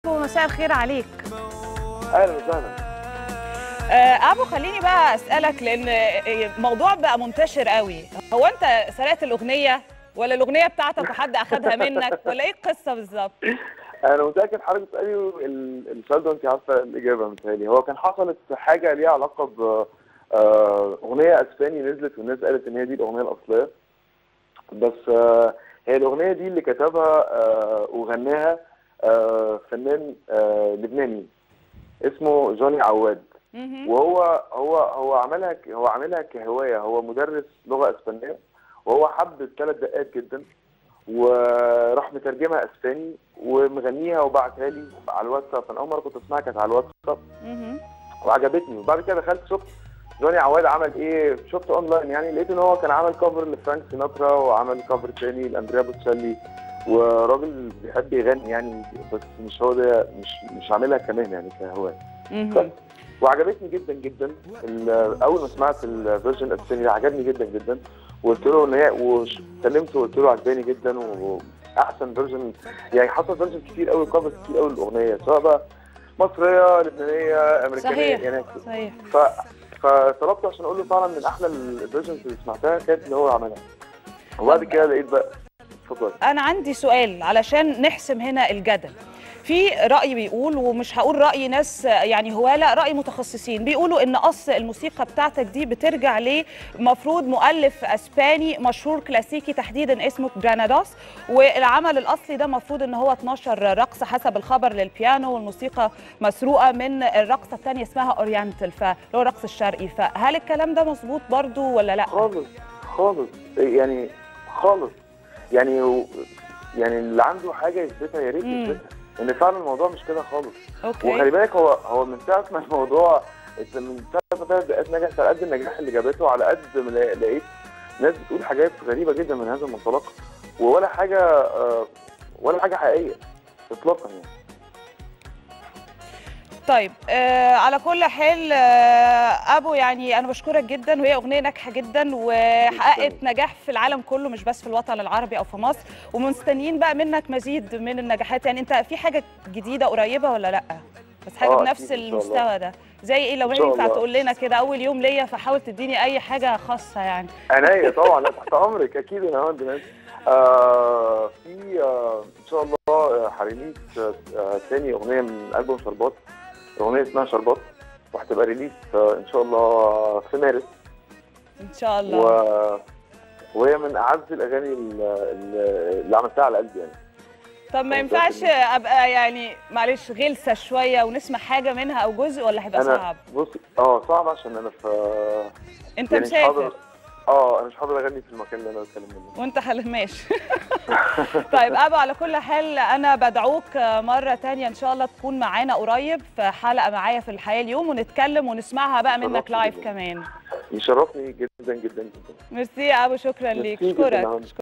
مساء الخير عليك اهلا وسهلا آه، ابو خليني بقى اسالك لان الموضوع بقى منتشر قوي هو انت سرقت الاغنيه ولا الاغنيه بتاعتك وحد اخدها منك ولا ايه القصه بالظبط انا متاكد حضرتك بتسالي ال- السؤال ده انت عارفه الاجابه متهيألي هو كان حصلت حاجه ليها علاقه ب آه، اغنيه اسباني نزلت والناس قالت ان هي دي الاغنيه الاصليه بس آه، هي الاغنيه دي اللي كتبها آه، وغناها آه، فنان آه، لبناني اسمه جوني عواد مهم. وهو هو هو عملها ك- هو عاملها كهوايه هو مدرس لغه اسبانيه وهو حب الثلاث دقات جدا وراح مترجمها اسباني ومغنيها وبعتها لي على الواتساب انا اول مره كنت اسمعها كانت على الواتساب مهم. وعجبتني وبعد كده دخلت شفت جوني عواد عمل ايه شفت اونلاين يعني لقيت ان هو كان عمل كفر لفرانك سيناترا وعمل كفر تاني لاندريا بوتشيلي وراجل بيحب يغني يعني بس مش هو ده مش مش عاملها كمان يعني كهوايه مهم. وعجبتني جدا جدا ال- اول ما سمعت الفيرجن الاسباني ده عجبني جدا جدا وقلت له ان هي وكلمته وقلت له عجباني جدا واحسن فيرجن يعني حصل فيرجن كتير قوي كفر كتير قوي للاغنيه سواء بقى مصريه لبنانيه امريكانيه صحيح. يعني صحيح ف فطلبته عشان اقول له فعلا من احلى الفيرجنز اللي سمعتها كانت اللي هو عملها وبعد كده لقيت بقى اتفضل انا عندي سؤال علشان نحسم هنا الجدل في رأي بيقول ومش هقول رأي ناس يعني هو لا رأي متخصصين بيقولوا ان اصل الموسيقى بتاعتك دي بترجع لمفروض مؤلف اسباني مشهور كلاسيكي تحديدا اسمه جرانادوس والعمل الاصلي ده مفروض ان هو 12 رقصة حسب الخبر للبيانو والموسيقى مسروقة من الرقصة الثانية اسمها اورينتال فاللي هو الرقص الشرقي فهل الكلام ده مظبوط برضو ولا لا؟ خالص خالص يعني خالص يعني و- يعني اللي عنده حاجه يثبتها يا ريت مم. يثبتها ان فعلا الموضوع مش كده خالص وخلي اوكي بالك هو هو من ساعه ما الموضوع من ساعه ما ثلاث دقات نجح على قد النجاح اللي جابته على قد ما لا- لقيت ناس بتقول حاجات غريبه جدا من هذا المنطلق ولا حاجه آه، ولا حاجه حقيقيه اطلاقا يعني طيب آه على كل حال آه ابو يعني انا بشكرك جدا وهي اغنيه ناجحه جدا وحققت جداً. نجاح في العالم كله مش بس في الوطن العربي او في مصر ومستنيين بقى منك مزيد من النجاحات يعني انت في حاجه جديده قريبه ولا لا بس حاجه آه، بنفس أكيد إن شاء الله. المستوى ده زي ايه لو إن شاء ينفع الله. تقول لنا كده اول يوم ليا فحاول تديني اي حاجه خاصه يعني عينيا طبعا لا تحت امرك اكيد انا عندي ناس آه في آه ان شاء الله آه، هريليز آه آه، تاني اغنيه من البوم شربات اغنيه اسمها شربات وهتبقى ريليز آه ان شاء الله في مارس ان شاء الله و... وهي من اعز الاغاني ال- ال- اللي عملتها على قلبي يعني طب ما أنا ينفعش متأكد ابقى يعني معلش غلسه شويه ونسمع حاجه منها او جزء ولا هيبقى انا صعب بصي اه صعب عشان انا في انت يعني مش مسافر حاضر اه انا مش حاضر اغني في المكان اللي انا بتكلم منه وانت حل ماشي طيب ابو على كل حال انا بدعوك مره تانية ان شاء الله تكون معانا قريب في حلقه معايا في الحياه اليوم ونتكلم ونسمعها بقى منك شرفتني لايف جداً. كمان يشرفني جدا جدا جدا ميرسي يا ابو شكرا ليك ميرسي جداً اشكرك يا هند.